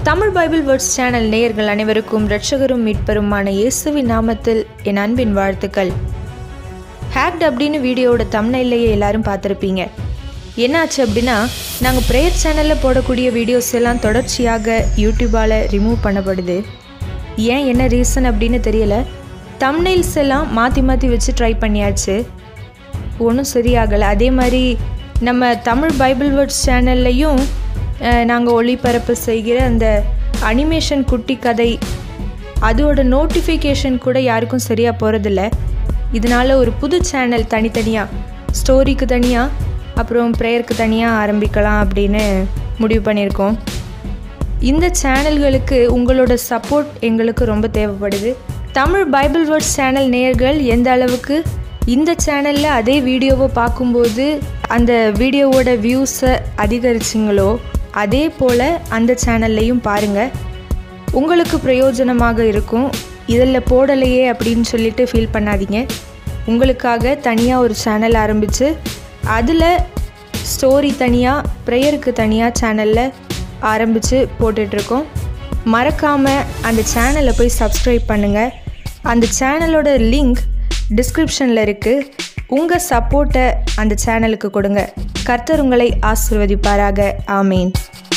Tamil Bible words channel நேயர்கள் அனைவருக்கும் இரட்சகரும் மீட்பருமான இயேசுவின் நாமத்தில் என் அன்பின் வாழ்த்துக்கள் ஹேக்ட் அப்படின்னு வீடியோவோட தம்னையிலேயே எல்லாரும் பார்த்துருப்பீங்க என்னாச்சு அப்படின்னா நாங்கள் ப்ரேயர் சேனலில் போடக்கூடிய வீடியோஸ் எல்லாம் தொடர்ச்சியாக யூடியூபால் ரிமூவ் பண்ணப்படுது ஏன் என்ன ரீசன் அப்படின்னு தெரியல தம்னைல்ஸ் எல்லாம் மாற்றி மாற்றி வச்சு ட்ரை பண்ணியாச்சு ஒன்றும் சரியாகலை அதே மாதிரி நம்ம தமிழ் பைபிள் வேர்ட்ஸ் சேனல்லையும் நாங்கள் ஒளிபரப்பு செய்கிற அந்த அனிமேஷன் குட்டி கதை அதோட நோட்டிஃபிகேஷன் கூட யாருக்கும் சரியாக போகிறதில்ல இதனால் ஒரு புது சேனல் தனித்தனியாக ஸ்டோரிக்கு தனியாக அப்புறம் ப்ரேயருக்கு தனியாக ஆரம்பிக்கலாம் அப்படின்னு முடிவு பண்ணியிருக்கோம் இந்த சேனல்களுக்கு உங்களோட சப்போர்ட் எங்களுக்கு ரொம்ப தேவைப்படுது தமிழ் பைபிள் வேர்ட்ஸ் சேனல் நேயர்கள் எந்த அளவுக்கு இந்த சேனலில் அதே வீடியோவை பார்க்கும்போது அந்த வீடியோவோட வியூஸை அதிகரிச்சிங்களோ அதே போல் அந்த சேனல்லையும் பாருங்கள் உங்களுக்கு பிரயோஜனமாக இருக்கும் இதில் போடலையே அப்படின்னு சொல்லிட்டு ஃபீல் பண்ணாதீங்க உங்களுக்காக தனியாக ஒரு சேனல் ஆரம்பித்து அதில் ஸ்டோரி தனியாக ப்ரேயருக்கு தனியாக சேனலில் ஆரம்பித்து போட்டுட்ருக்கோம் மறக்காமல் அந்த சேனலை போய் சப்ஸ்கிரைப் பண்ணுங்கள் அந்த சேனலோட லிங்க் டிஸ்கிரிப்ஷனில் இருக்குது உங்கள் சப்போர்ட்டை அந்த சேனலுக்கு கொடுங்க கர்த்தர் உங்களை ஆசிர்வதிப்பாராக ஆமீன்